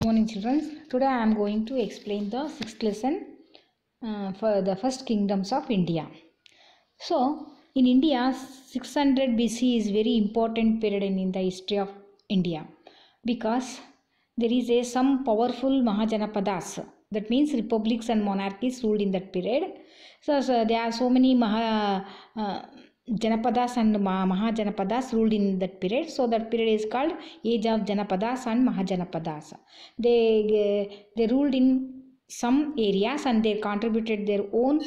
morning children today i am going to explain the sixth lesson uh, for the first kingdoms of india so in india 600 bc is very important period in, in the history of india because there is a some powerful mahajanapadas that means republics and monarchies ruled in that period so, so there are so many maha uh, Janapadas and Ma- Mahajanapadas ruled in that period. So that period is called Age of Janapadas and Mahajanapadas. They they ruled in some areas and they contributed their own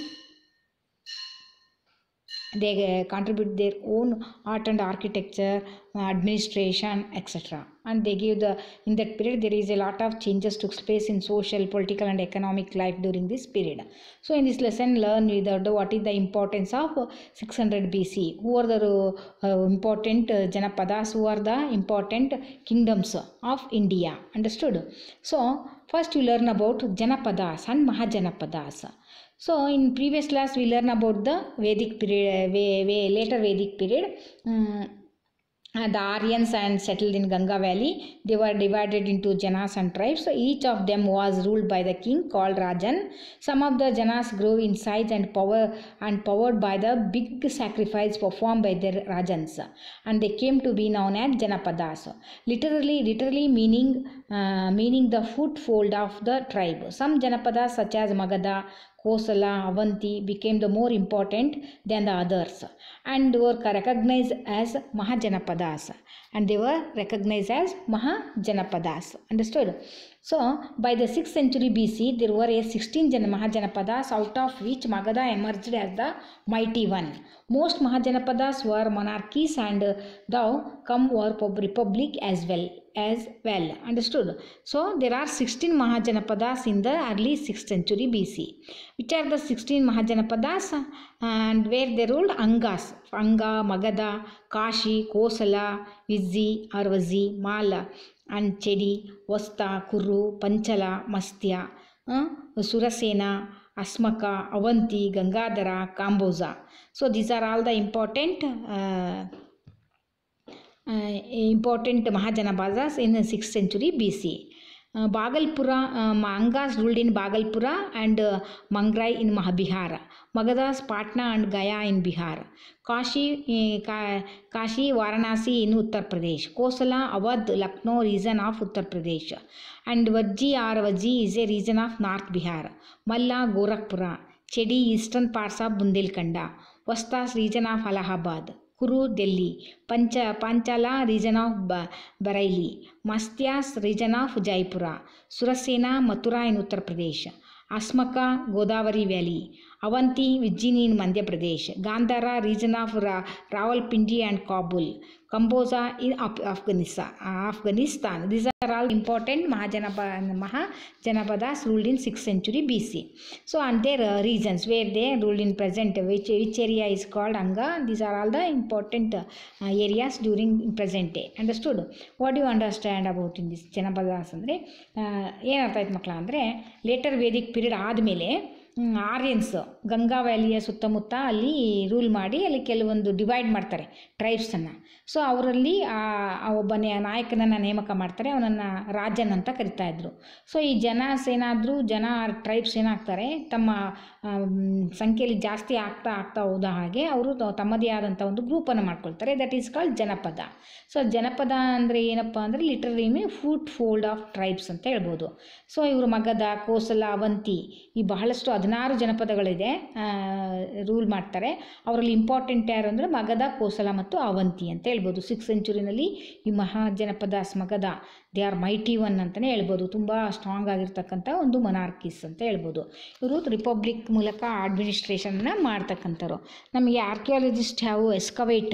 they uh, contribute their own art and architecture uh, administration etc and they give the in that period there is a lot of changes took place in social political and economic life during this period so in this lesson learn without what is the importance of uh, 600 bc who are the uh, important uh, janapadas who are the important kingdoms of india understood so first you learn about janapadas and mahajanapadas so in previous class we learn about the Vedic period, way, way later Vedic period. Um, uh, the Aryans and settled in Ganga Valley. They were divided into Janas and tribes. So each of them was ruled by the king called Rajan. Some of the Janas grew in size and power and powered by the big sacrifice performed by their Rajans, and they came to be known as Janapadas. Literally, literally meaning uh, meaning the footfold of the tribe. Some Janapadas such as Magadha, Kosala, Avanti became the more important than the others and were recognized as Mahajanapadas and they were recognized as Mahajanapadas. Understood? So, by the 6th century BC, there were a 16 Jan- Mahajanapadas out of which Magadha emerged as the mighty one. Most Mahajanapadas were monarchies and thou come were pub- republic as well as well understood so there are 16 mahajanapadas in the early 6th century bc which are the 16 mahajanapadas and where they ruled angas anga magadha kashi kosala vizzi arvazi mala and chedi vasta kuru panchala mastya uh, surasena asmaka avanti gangadhara kamboja so these are all the important uh, uh, important Mahajanapadas in the 6th century BC. Uh, Bagalpura, uh, Mangas ruled in Bagalpura and uh, Mangrai in Mahabihar. Magadhas, Patna and Gaya in Bihar. Kashi, uh, Ka- Kashi, Varanasi in Uttar Pradesh. Kosala, Awadh, Lucknow region of Uttar Pradesh. And Vajji or Vajji is a region of North Bihar. Malla, Gorakhpura. Chedi, eastern parts of Bundelkhanda. Vastas region of Allahabad. Kuru, Delhi, Pancha, Panchala region of ba- Bareilly, Mastyas region of Jaipura, Surasena, Mathura in Uttar Pradesh, Asmaka, Godavari Valley, Avanti, Vijini in Madhya Pradesh, Gandhara region of Ra- Rawalpindi and Kabul, Kamboja in Af- Afghanistan. Afghanistan. These are all important Mahajanapa, Mahajanapadas ruled in 6th century BC. So, and their uh, regions where they ruled in present, which, which area is called Anga. These are all the important uh, areas during present day. Understood? What do you understand about in this Janapadas ಅಂದರೆ ಏನರ್ಥ ಆಯ್ತು ಮಕ್ಕಳ ಅಂದರೆ later Vedic period ಆದಮೇಲೆ Aryans Ganga ವ್ಯಾಲಿಯ ಸುತ್ತಮುತ್ತ ಅಲ್ಲಿ rule ಮಾಡಿ ಅಲ್ಲಿ ಕೆಲವೊಂದು ಡಿವೈಡ್ ಮಾಡ್ತಾರೆ ಟ್ರೈಬ್ಸನ್ನು ಸೊ ಅವರಲ್ಲಿ ಒಬ್ಬ ನೇ- ನಾಯಕನನ್ನು ನೇಮಕ ಮಾಡ್ತಾರೆ ಅವನನ್ನು ರಾಜನ್ ಅಂತ ಕರಿತಾ ಇದ್ರು ಸೊ ಈ ಜನಾಸ್ ಏನಾದರೂ ಜನ ಟ್ರೈಬ್ಸ್ ಏನಾಗ್ತಾರೆ ತಮ್ಮ ಆಮ್, ಸಂಖ್ಯೆಯಲ್ಲಿ ಜಾಸ್ತಿ ಆಗ್ತಾ ಆಗ್ತಾ ಹೋದ ಹಾಗೆ ಅವರು ತಮ್ಮದೇ ಆದಂಥ ಒಂದು ಗ್ರೂಪನ್ನು ಮಾಡ್ಕೊಳ್ತಾರೆ that is called janapada so janapada ಅಂದರೆ ಏನಪ್ಪ ಅಂದರೆ literally foothold of tribes ಅಂತ ಹೇಳ್ಬೋದು ಸೊ ಇವರು ಮಗಧ ಕೋಸಲ ಅವಂತಿ ಈ ಬಹಳಷ್ಟು ಹದಿನಾರು ಜನಪದಗಳಿದೆ ರೂಲ್ ಮಾಡ್ತಾರೆ ಅವರಲ್ಲಿ ಇಂಪಾರ್ಟೆಂಟ್ ಯಾರು ಅಂದರೆ ಮಗಧ ಕೋಸಲ ಮತ್ತು ಅವಂತಿ ಅಂತ ಹೇಳ್ಬೋದು ಸಿಕ್ಸ್ ಸೆಂಚುರಿನಲ್ಲಿ ಈ mahajanapadas Magadha they are mighty one ಅಂತಲೇ ಹೇಳ್ಬೋದು ತುಂಬ ಸ್ಟ್ರಾಂಗ್ ಆಗಿರ್ತಕ್ಕಂಥ ಒಂದು ಮೊನಾರ್ಕೀಸ್ ಅಂತ ಹೇಳ್ಬೋದು ಇವರು ರಿಪಬ್ಲಿಕ್ ಮೂಲಕ ಅಡ್ಮಿನಿಸ್ಟ್ರೇಷನ್ನ ಮಾಡ್ತಕ್ಕಂಥವ್ರು ನಮಗೆ archaeologist have excavate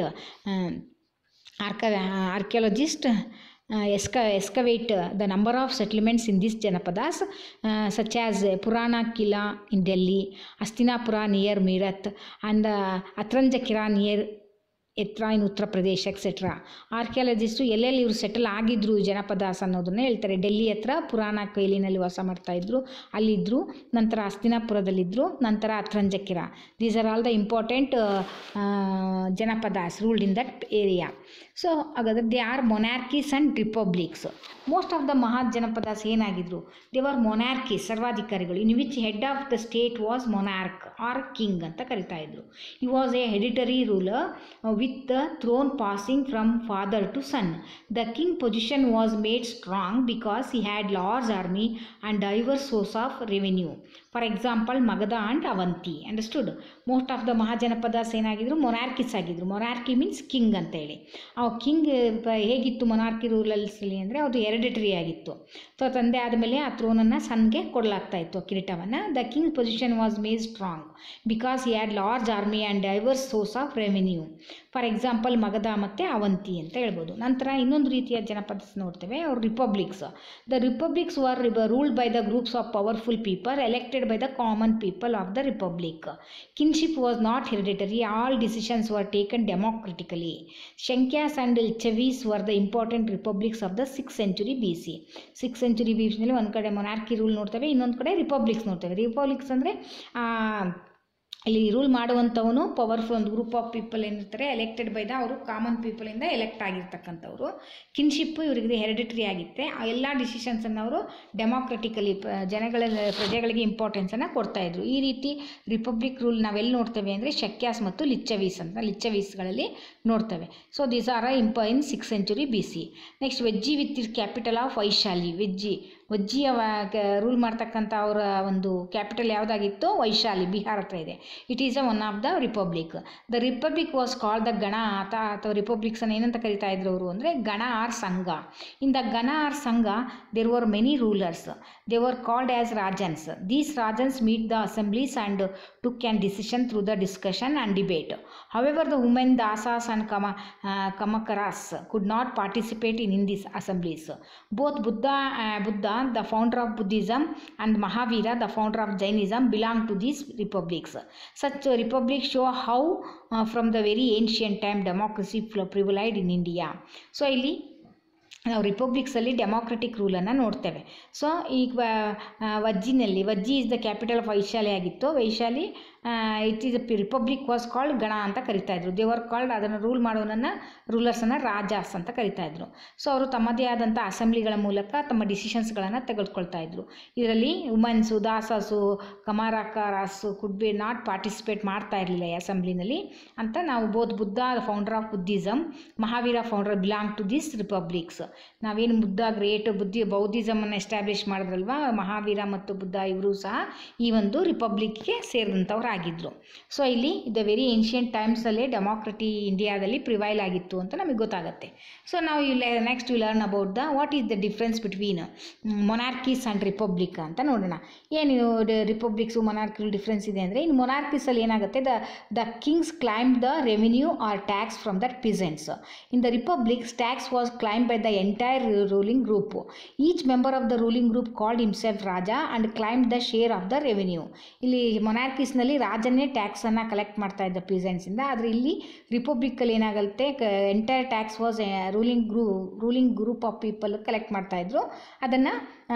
arch archaeologist ಎಸ್ಕ excavate the number of settlements in this janapadas such as Purana Qila in Delhi Hastinapura near Meerut and Atranjikhera near Etah in ಉತ್ತರ ಪ್ರದೇಶ್ ಎಕ್ಸೆಟ್ರಾ ಆರ್ಕಿಯಾಲಜಿಸ್ಟು ಎಲ್ಲೆಲ್ಲಿ ಇವರು ಸೆಟಲ್ ಆಗಿದ್ರು ಜನಪದಾಸ್ ಅನ್ನೋದನ್ನ ಹೇಳ್ತಾರೆ ಡೆಲ್ಲಿ ಹತ್ರ ಪುರಾಣ ಕೈಲಿನಲ್ಲಿ ವಾಸ ಮಾಡ್ತಾಯಿದ್ರು ಅಲ್ಲಿದ್ದರು ನಂತರ ಹಸ್ತಿನಾಪುರದಲ್ಲಿದ್ದರು ನಂತರ Atranjikhera these are all the important janapadas ruled in that area so ಹಾಗಾದ್ರೆ they are monarchies and republics most of the mahajanapadas ಏನಾಗಿದ್ರು ದೇ ಆರ್ ಮೊನಾರ್ಕೀಸ್ ಸರ್ವಾಧಿಕಾರಿಗಳು in which head of the state was monarch or king ಅಂತ ಕರಿತಾ ಇದ್ರು he was a hereditary ruler with the throne passing from father to son the king position was made strong because he had large army and diverse source of revenue. For example, Magadha and Avanti. Understood? Most of the mahajanapadas ಏನಾಗಿದ್ರು monarchies ಆಗಿದ್ರು monarchy means king ಅಂತೇಳಿ ಆ king ಹೇಗಿತ್ತು monarchy ರೂಲಲ್ಸಲ್ಲಿ ಅಂದರೆ ಅದು ಎರಿಡಿಟರಿ ಆಗಿತ್ತು so ತಂದೆ ಆದಮೇಲೆ ಆ ಥ್ರೋನನ್ನು ಸನ್ಗೆ ಕೊಡಲಾಗ್ತಾ ಇತ್ತು ಕಿರೀಟವನ್ನು the king position was made strong because he had large army and diverse source of revenue for example Magadha ಮತ್ತು ಅವಂತಿ ಅಂತ ಹೇಳ್ಬೋದು ನಂತರ ಇನ್ನೊಂದು ರೀತಿಯ ಜನಪದ ನೋಡ್ತೇವೆ ಅವ್ರು republics the republics were ruled by the groups of powerful people elected by the common people of the republic kinship was not hereditary all decisions were taken democratically Shakyas and ಚೆವೀಸ್ were the important republics of the six century B C six century B ಸಿನಲ್ಲಿ ಒಂದು ಕಡೆ monarchy rule ನೋಡ್ತೇವೆ ಇನ್ನೊಂದು ಕಡೆ republics ನೋಡ್ತೇವೆ republics ಅಂದರೆ ಇಲ್ಲಿ ರೂಲ್ ಮಾಡುವಂಥವನು ಪವರ್ಫುಲ್ ಒಂದು ಗ್ರೂಪ್ ಆಫ್ ಪೀಪಲ್ ಏನಿರ್ತಾರೆ ಎಲೆಕ್ಟೆಡ್ ಬೈ ದ ಅವರು ಕಾಮನ್ ಪೀಪಲಿಂದ ಎಲೆಕ್ಟ್ ಆಗಿರ್ತಕ್ಕಂಥವ್ರು ಕಿನ್ಶಿಪ್ ಇವರಿಗೆ ಹೆರಿಡಿಟ್ರಿ ಆಗಿತ್ತೆ ಆ ಎಲ್ಲ ಡಿಸಿಷನ್ಸನ್ನು ಅವರು ಡೆಮೋಕ್ರೆಟಿಕಲಿ ಜನಗಳ ಪ್ರಜೆಗಳಿಗೆ ಇಂಪಾರ್ಟೆನ್ಸನ್ನು ಕೊಡ್ತಾಯಿದ್ರು ಈ ರೀತಿ ರಿಪಬ್ಲಿಕ್ ರೂಲ್ ನಾವೆಲ್ಲಿ ನೋಡ್ತೇವೆ ಅಂದರೆ ಶಕ್ಯಾಸ್ ಮತ್ತು ಲಿಚ್ಚವೀಸ್ ಅಂತ ಲಿಚ್ಚವೀಸ್ಗಳಲ್ಲಿ ನೋಡ್ತೇವೆ so these are imp in six century B C next Vajji with its capital of Vaishali Vajji ವಜ್ಜಿಯ ರೂಲ್ ಮಾಡ್ತಕ್ಕಂಥ ಅವರ ಒಂದು ಕ್ಯಾಪಿಟಲ್ ಯಾವುದಾಗಿತ್ತು ವೈಶಾಲಿ ಬಿಹಾರ ಹತ್ರ ಇದೆ it is a one of the republic the republic was call the gana ಅಥ ಅಥವಾ ರಿಪಬ್ಲಿಕ್ಸನ್ನು ಏನಂತ ಕರಿತಾ ಇದ್ರು ಅವರು ಅಂದರೆ gana or sangha in the gana or sangha there were many rulers they were called as rajans these rajans meet the assemblies and took can decision through the discussion and debate however the women dasas and ಕಮ kammakaras could not participate in in this assemblies both Buddha Buddha the founder of Buddhism, and Mahavira, the founder of Jainism, belong to these republics. Such uh, republics show how, uh, from the very ancient time, democracy prevailed in India. So, ಇಲ್ಲಿ ನಾವು ರಿಪಬ್ಲಿಕ್ಸಲ್ಲಿ democratic ರೂಲನ್ನು ನೋಡ್ತೇವೆ so ಈಗ ವಜ್ಜಿನಲ್ಲಿ Vajji is the capital of Vaishali ಆಗಿತ್ತು Vaishali it is republic was called gana ಅಂತ ಕರಿತಾ ಇದ್ರು they were called ಅದನ್ನು ರೂಲ್ ಮಾಡೋನನ್ನು ರೂಲರ್ಸನ್ನು ರಾಜಾಸ್ ಅಂತ ಕರಿತಾ ಇದ್ರು ಸೊ ಅವರು ತಮ್ಮದೇ ಆದಂಥ ಅಸೆಂಬ್ಲಿಗಳ ಮೂಲಕ ತಮ್ಮ ಡಿಸಿಷನ್ಸ್ಗಳನ್ನು ತೆಗೆದುಕೊಳ್ತಾ ಇದ್ರು ಇದರಲ್ಲಿ womans dasas kammakaras could be not participate ಮಾಡ್ತಾ ಇರಲಿಲ್ಲ ಈ ಅಸೆಂಬ್ಲಿನಲ್ಲಿ ಅಂತ ನಾವು ಬೋಧ್ Buddha founder of Buddhism Mahavira founder belong to this republics ನಾವೇನು ಬುದ್ಧ ಗ್ರೇಟ್ ಬುದ್ಧಿ ಬೌದ್ಧಿಸಮನ್ನು ಎಸ್ಟಾಬ್ಲಿಷ್ ಮಾಡಿದ್ರಲ್ವ ಮಹಾವೀರ ಮತ್ತು ಬುದ್ಧ ಇವರು ಸಹ ಈ ಒಂದು ರಿಪಬ್ಲಿಕ್ಗೆ ಸೇರಿದಂಥವ್ರು ಆಗಿದ್ದರು ಸೊ ಇಲ್ಲಿ ದ ವೆರಿ ಏನ್ಷಿಯಂಟ್ ಟೈಮ್ಸಲ್ಲೇ ಡೆಮೋಕ್ರಟಿ ಇಂಡಿಯಾದಲ್ಲಿ ಪ್ರಿವೈಲ್ ಆಗಿತ್ತು ಅಂತ ನಮಗೆ ಗೊತ್ತಾಗುತ್ತೆ ಸೊ ನಾವು ಇಲ್ಲಿ next we learn about the what is the difference between monarchies and republic ಅಂತ ನೋಡೋಣ ಏನು ರಿಪಬ್ಲಿಕ್ಸು ಮೊನಾರ್ಕಿ ಡಿಫ್ರೆನ್ಸ್ ಇದೆ ಅಂದರೆ ಇನ್ನು ಮೊನಾರ್ಕೀಸಲ್ಲಿ ಏನಾಗುತ್ತೆ the the kings claim the revenue or tax from that peasants in the republics tax was claim by the entire ruling group each member of the ruling group called himself raja and claim the share of the revenue ಇಲ್ಲಿ ಮೊನಾರ್ಕೀಸ್ನಲ್ಲಿ ರಾಜನೇ ಟ್ಯಾಕ್ಸನ್ನು collect ಮಾಡ್ತಾ ಇದ್ದ ಪೀಸೆಂಟ್ಸಿಂದ ಆದರೆ ಇಲ್ಲಿ ರಿಪಬ್ಲಿಕ್ಕಲ್ಲಿ ಏನಾಗುತ್ತೆ entire tax was ruling group ruling group of people collect ಮಾಡ್ತಾ ಇದ್ರು ಅದನ್ನು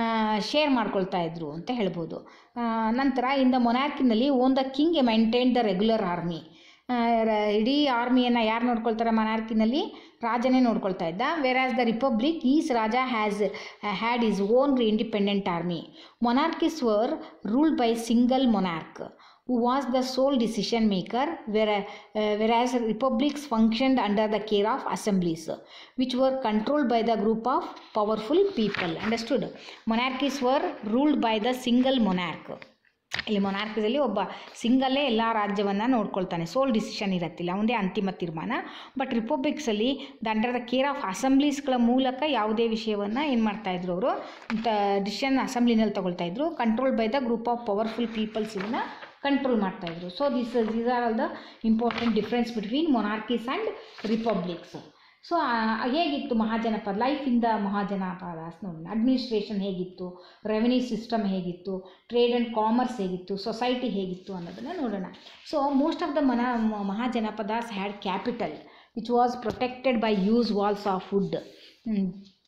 ಶೇರ್ ಮಾಡ್ಕೊಳ್ತಾ ಇದ್ರು ಅಂತ ಹೇಳ್ಬೋದು ನಂತರ ಇನ್ ದ ಮೊನಾರ್ಕಿನಲ್ಲಿ own the king a maintain the regular army ಇಡೀ ಆರ್ಮಿಯನ್ನು ಯಾರು ನೋಡ್ಕೊಳ್ತಾರೆ ಮನಾರ್ಕಿನಲ್ಲಿ ರಾಜನೇ ನೋಡ್ಕೊಳ್ತಾ ಇದ್ದ whereas the republic is raja has had is own independent army monarchies were ruled by single monarch who was the sole decision maker, whereas, uh, whereas republics functioned under the care of assemblies, which were controlled by the group of powerful people. Understood? Monarchies were ruled by the single monarch. ಇಲ್ಲಿ ಮೊನಾರ್ಕದಲ್ಲಿ ಒಬ್ಬ ಸಿಂಗಲ್ಲೇ ಎಲ್ಲ ರಾಜ್ಯವನ್ನು ನೋಡ್ಕೊಳ್ತಾನೆ ಸೋಲ್ decision ಇರತ್ತಿಲ್ಲ ಒಂದೇ ಅಂತಿಮ ತೀರ್ಮಾನ but ರಿಪಬ್ಲಿಕ್ಸಲ್ಲಿ the under the care of ಅಸೆಂಬ್ಲೀಸ್ಗಳ ಮೂಲಕ ಯಾವುದೇ ವಿಷಯವನ್ನು ಏನು ಮಾಡ್ತಾಯಿದ್ರು ಅವರು ಡಿಸಿಷನ್ ಅಸೆಂಬ್ಲಿನಲ್ಲಿ ತಗೊಳ್ತಾ ಇದ್ರು control by the group of powerful peoples ಇದನ್ನು ಕಂಟ್ರೋಲ್ ಮಾಡ್ತಾಯಿದ್ರು so this these are all the important difference between monarchies and republics so ಹೇಗಿತ್ತು mahajanapada life in the mahajanapadas ನೋಡೋಣ ಅಡ್ಮಿನಿಸ್ಟ್ರೇಷನ್ ಹೇಗಿತ್ತು ರೆವೆನ್ಯೂ ಸಿಸ್ಟಮ್ ಹೇಗಿತ್ತು ಟ್ರೇಡ್ ಆ್ಯಂಡ್ ಕಾಮರ್ಸ್ ಹೇಗಿತ್ತು ಸೊಸೈಟಿ ಹೇಗಿತ್ತು ಅನ್ನೋದನ್ನು ನೋಡೋಣ ಸೊ ಮೋಸ್ಟ್ ಆಫ್ ದ ಮನ mahajanapadas had capital which was protected by use walls of wood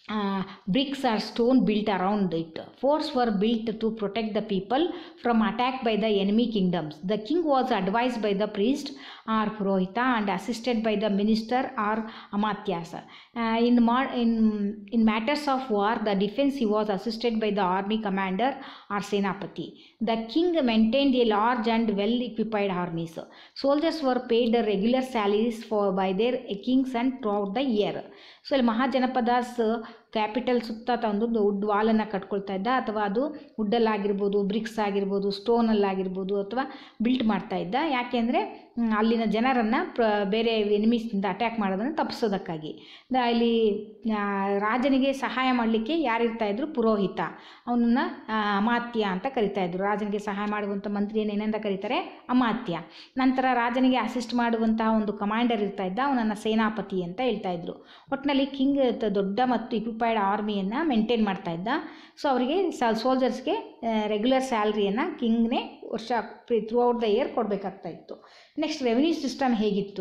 uh, bricks or stone built around it. Forts were built to protect the people from attack by the enemy kingdoms. The king was advised by the priest or Purohita and assisted by the minister or Amatyas. Uh, in, mar- in, in matters of war, the defense he was assisted by the army commander or Senapati. The king maintained a large and well equipped armies. Soldiers were paid regular salaries for by their kings and throughout the year. So ಇಲ್ಲಿ mahajanapadas capital ಸುತ್ತ ತಂದು wood ವಾಲನ್ನು ಕಟ್ಕೊಳ್ತಾ ಇದ್ದ ಅಥವಾ ಅದು ವುಡ್ಡಲ್ಲಾಗಿರ್ಬೋದು BRICS ಆಗಿರ್ಬೋದು ಸ್ಟೋನಲ್ಲಾಗಿರ್ಬೋದು ಅಥವಾ built ಮಾಡ್ತಾ ಇದ್ದ ಯಾಕೆಂದರೆ ಅಲ್ಲಿನ ಜನರನ್ನು ಪ್ರ ಬೇರೆ ಎನಿಮೀಸಿಂದ ಅಟ್ಯಾಕ್ ಮಾಡೋದನ್ನು ತಪ್ಪಿಸೋದಕ್ಕಾಗಿ ದ ಇಲ್ಲಿ ಆ, ರಾಜನಿಗೆ ಸಹಾಯ ಮಾಡಲಿಕ್ಕೆ ಯಾರಿರ್ತಾ ಇದ್ರು ಪುರೋಹಿತ ಅವನನ್ನು ಅಮಾತ್ಯ ಅಂತ ಕರಿತಾ ಇದ್ರು ರಾಜನಿಗೆ ಸಹಾಯ ಮಾಡುವಂಥ ಮಂತ್ರಿಯನ್ನು ಏನಂತ ಕರೀತಾರೆ ಅಮಾತ್ಯ ನಂತರ ರಾಜನಿಗೆ ಅಸಿಸ್ಟ್ ಮಾಡುವಂತಹ ಒಂದು ಕಮಾಂಡರ್ ಇರ್ತಾ ಇದ್ದ ಅವನನ್ನು ಸೇನಾಪತಿ ಅಂತ ಹೇಳ್ತಾ ಇದ್ರು ಒಟ್ಟಿನಲ್ಲಿ ಕಿಂಗ್ ದೊಡ್ಡ ಮತ್ತು ಇಕ್ವಿಪೈಡ್ ಆರ್ಮಿಯನ್ನು ಮೇಂಟೈನ್ ಮಾಡ್ತಾ ಇದ್ದ ಸೊ ಅವರಿಗೆ ಸೋಲ್ಜರ್ಸ್ಗೆ ರೆಗ್ಯುಲರ್ ಸ್ಯಾಲ್ರಿಯನ್ನು ಕಿಂಗ್ನೇ ವರ್ಷ ಥ್ರೂ ಔಟ್ ದ ಇಯರ್ ಕೊಡಬೇಕಾಗ್ತಾ ಇತ್ತು ನೆಕ್ಸ್ಟ್ ರೆವಿನ್ಯೂ ಸಿಸ್ಟಮ್ ಹೇಗಿತ್ತು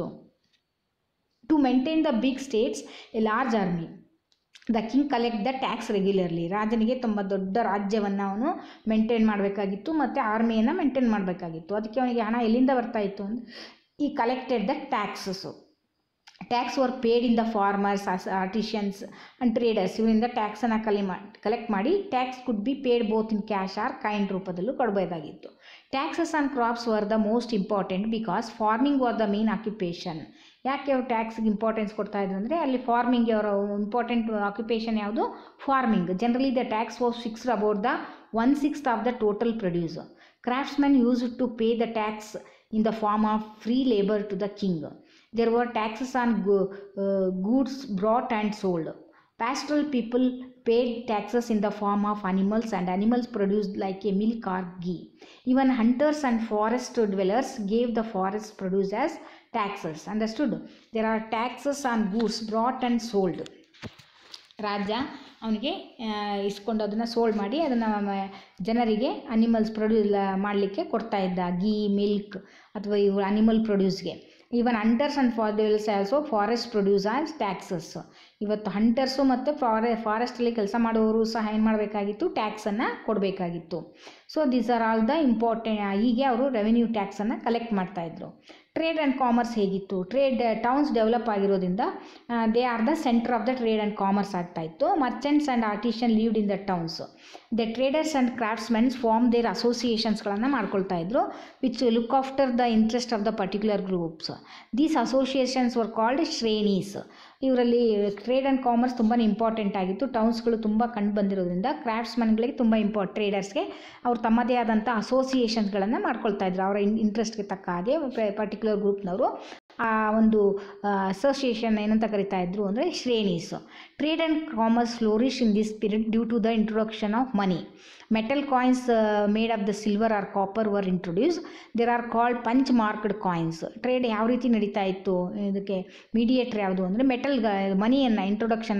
to maintain the big states a large army the king collect the tax regularly ರಾಜನಿಗೆ ತುಂಬ ದೊಡ್ಡ ರಾಜ್ಯವನ್ನು ಅವನು ಮೇಂಟೈನ್ ಮಾಡಬೇಕಾಗಿತ್ತು ಮತ್ತು ಆರ್ಮಿಯನ್ನು ಮೇಂಟೈನ್ ಮಾಡಬೇಕಾಗಿತ್ತು ಅದಕ್ಕೆ ಅವನಿಗೆ ಹಣ ಎಲ್ಲಿಂದ ಬರ್ತಾ ಇತ್ತು ಅಂದರೆ ಈ collected the taxes tax were paid in the farmers artisans and traders ಇವರಿಂದ ಟ್ಯಾಕ್ಸನ್ನು ಕಲಿ ಮಾಡಿ ಕಲೆಕ್ಟ್ ಮಾಡಿ tax could be paid both in cash or kind ರೂಪದಲ್ಲೂ ಕೊಡಬೇಕಾಗಿತ್ತು taxes on crops were the most important because farming was the main occupation ಯಾಕೆ ಅವ್ರು ಟ್ಯಾಕ್ಸ್ಗೆ importance ಕೊಡ್ತಾ ಇದ್ರು ಅಂದರೆ ಅಲ್ಲಿ ಫಾರ್ಮಿಂಗ್ ಅವರ ಇಂಪಾರ್ಟೆಂಟ್ ಆಕ್ಯುಪೇಷನ್ ಯಾವುದು farming generally the tax was fixed about the one sixth of the total produce craftsman use to pay the tax in the form of free labour to the king there were taxes on go- uh, goods brought and sold. Pastoral people paid taxes in the form of animals and animals produced like a milk or ghee. Even hunters and forest dwellers gave the forest produce as taxes. Understood? There are taxes on goods brought and sold. ರಾಜ ಅವನಿಗೆ ಇಸ್ಕೊಂಡು ಅದನ್ನು sold ಮಾಡಿ ಅದನ್ನು ಜನರಿಗೆ animals produce ಮಾಡಲಿಕ್ಕೆ ಕೊಡ್ತಾ ಇದ್ದ ಗೀ ಮಿಲ್ಕ್ ಅಥವಾ ಇವು ಅನಿಮಲ್ ಪ್ರೊಡ್ಯೂಸ್ಗೆ ಈವನ್ ಹಂಟರ್ಸ್ ಆ್ಯಂಡ್ ಫಾರ್ಡೆಲ್ಸ್ also forest produce as taxes ಇವತ್ತು ಹಂಟರ್ಸು ಮತ್ತು ಫಾರೆ ಫಾರೆಸ್ಟಲ್ಲಿ ಕೆಲಸ ಮಾಡುವವರು ಸಹ ಏನು ಮಾಡಬೇಕಾಗಿತ್ತು ಟ್ಯಾಕ್ಸನ್ನು ಕೊಡಬೇಕಾಗಿತ್ತು so these are all the important ಹೀಗೆ ಅವರು ರೆವೆನ್ಯೂ ಟ್ಯಾಕ್ಸನ್ನು ಕಲೆಕ್ಟ್ ಮಾಡ್ತಾಯಿದ್ರು ಟ್ರೇಡ್ ಆ್ಯಂಡ್ ಕಾಮರ್ಸ್ ಹೇಗಿತ್ತು ಟ್ರೇಡ್ ಟೌನ್ಸ್ ಡೆವಲಪ್ ಆಗಿರೋದ್ರಿಂದ they are the centre of the trade and commerce ಆಗ್ತಾ ಇತ್ತು merchants and artisan lived in the towns the traders and craftsmens form their ಅಸೋಸಿಯೇಷನ್ಸ್ಗಳನ್ನು ಮಾಡ್ಕೊಳ್ತಾ ಇದ್ರು which look after the interest of the particular groups these associations were called shrenis ಇವರಲ್ಲಿ trade and commerce ತುಂಬಾ important ಆಗಿತ್ತು ಟೌನ್ಸ್ಗಳು ತುಂಬ ಕಂಡು ಬಂದಿರೋದ್ರಿಂದ ಕ್ರಾಫ್ಟ್ಸ್ಮನ್ಗಳಿಗೆ ತುಂಬ ಇಂಪಾರ್ಟ್ ಟ್ರೇಡರ್ಸ್ಗೆ ಅವ್ರು ತಮ್ಮದೇ ಆದಂಥ ಅಸೋಸಿಯೇಷನ್ಸ್ಗಳನ್ನು ಮಾಡ್ಕೊಳ್ತಾ ಇದ್ರು ಅವರ ಇಂಟ್ರೆಸ್ಟ್ಗೆ ತಕ್ಕ ಹಾಗೆ ಪರ್ಟಿಕ್ಯುಲರ್ ಗ್ರೂಪ್ನವರು ಆ ಒಂದು ಅಸೋಸಿಯೇಷನ್ ಏನಂತ ಕರಿತಾ ಇದ್ರು ಅಂದರೆ shrenis trade and commerce flourish in this period due to the introduction of money metal coins made of the silver or copper were introduce there are called punch marked coins trade ಯಾವ ರೀತಿ ನಡೀತಾ ಇತ್ತು ಇದಕ್ಕೆ mediator ಯಾವುದು ಅಂದರೆ metal ಮನಿಯನ್ನು introduction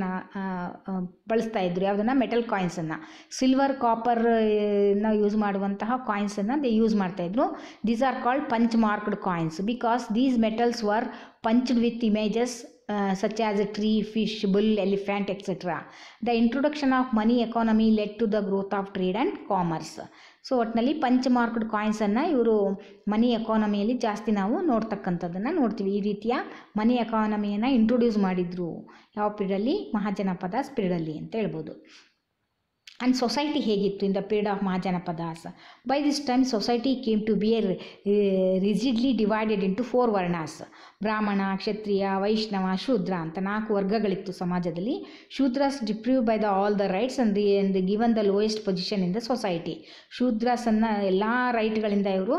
ಬಳಸ್ತಾ ಇದ್ರು ಯಾವುದನ್ನು ಮೆಟಲ್ ಕಾಯಿನ್ಸನ್ನು ಸಿಲ್ವರ್ ಕಾಪರ್ ನ ಯೂಸ್ ಮಾಡುವಂತಹ ಕಾಯಿನ್ಸನ್ನು ದೇ ಯೂಸ್ ಮಾಡ್ತಾಯಿದ್ರು these are called punch marked coins because these metals were punched with images uh, such as a tree, fish, bull, elephant, etc. The introduction of money economy led to the growth of trade and commerce. So ಒಟ್ಟಿನಲ್ಲಿ punch marked ಕಾಯಿನ್ಸನ್ನು ಇವರು money ಎಕಾನಮಿಯಲ್ಲಿ ಜಾಸ್ತಿ ನಾವು ನೋಡ್ತಕ್ಕಂಥದ್ದನ್ನು ನೋಡ್ತೀವಿ ಈ ರೀತಿಯ ಮನಿ ಎಕಾನಮಿಯನ್ನು introduce ಮಾಡಿದರು ಯಾವ ಪೀರಿಯಡಲ್ಲಿ ಮಹಾಜನಪದ ಪೀರಿಯಡಲ್ಲಿ ಅಂತ ಹೇಳ್ಬೋದು ಆ್ಯಂಡ್ ಸೊಸೈಟಿ ಹೇಗಿತ್ತು in the period of mahajanapadas by this time society came to be a rigidly divided into four varnas Brahmana Kshatriya Vaishnava Shudra ಅಂತ ನಾಲ್ಕು ವರ್ಗಗಳಿತ್ತು ಸಮಾಜದಲ್ಲಿ Shudras deprive by the all the rights and the and given the lowest position in the society ಶೂದ್ರಸನ್ನು ಎಲ್ಲ ರೈಟ್ಗಳಿಂದ ಇವರು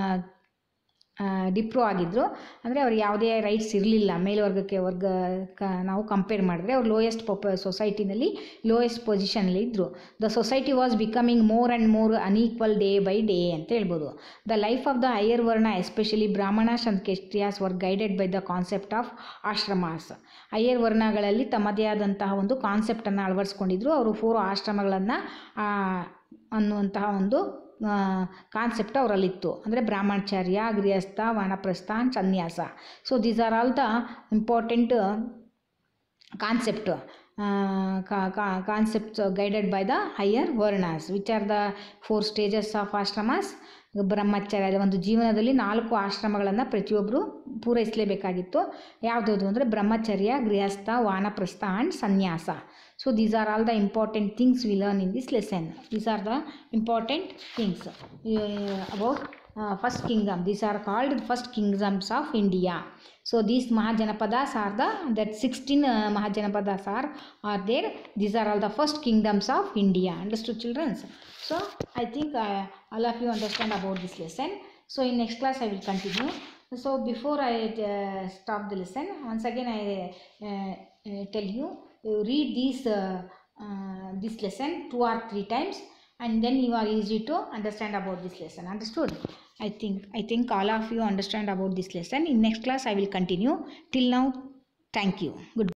ಡಿಪ್ರೋ ಆಗಿದ್ದರು ಅಂದರೆ ಅವ್ರಿಗೆ ಯಾವುದೇ ರೈಟ್ಸ್ ಇರಲಿಲ್ಲ ಮೇಲ್ವರ್ಗಕ್ಕೆ ವರ್ಗ ಕ ನಾವು ಕಂಪೇರ್ ಮಾಡಿದ್ರೆ ಅವ್ರು ಲೋಯೆಸ್ಟ್ ಪೊಪ ಸೊಸೈಟಿನಲ್ಲಿ ಲೋಯೆಸ್ಟ್ ಪೊಸಿಷನಲ್ಲಿ ಇದ್ದರು the society was becoming more and more unequal day by day ಅಂತ ಹೇಳ್ಬೋದು the life of the higher varna especially Brahmanas and Kshatriyas were guided by the concept of ashramas higher ವರ್ಣಗಳಲ್ಲಿ ತಮ್ಮದೇ ಆದಂತಹ ಒಂದು ಕಾನ್ಸೆಪ್ಟನ್ನು ಅಳವಡಿಸ್ಕೊಂಡಿದ್ರು ಅವರು ಫೋರ್ ಆಶ್ರಮಗಳನ್ನು ಅನ್ನುವಂತಹ ಒಂದು ಕಾನ್ಸೆಪ್ಟ್ ಅವರಲ್ಲಿತ್ತು ಅಂದರೆ ಬ್ರಾಹ್ಮಣಚಾರ್ಯ grihastha vanaprastha sanyasa so these are all the important concept concepts guided by the higher varnas which are the four stages of ashramas ಬ್ರಹ್ಮಚರ್ಯ ಒಂದು ಜೀವನದಲ್ಲಿ ನಾಲ್ಕು ಆಶ್ರಮಗಳನ್ನು ಪ್ರತಿಯೊಬ್ಬರು ಪೂರೈಸಲೇಬೇಕಾಗಿತ್ತು ಯಾವುದ್ಯಾವುದು ಅಂದರೆ brahmacharya grihastha vanaprastha and sanyasa so these are all the important things we learn in this lesson these are the important things about first kingdom these are called first kingdoms of India so these mahajanapadas are the that 16 uh, mahajanapadas are are there these are all the first kingdoms of india understood children so i think uh, all of you understand about this lesson so in next class i will continue so before i uh, stop the lesson once again i uh, uh, tell you you read these uh, uh, this lesson two or three times and then you are easy to understand about this lesson understood i think i think all of you understand about this lesson in next class i will continue till now thank you good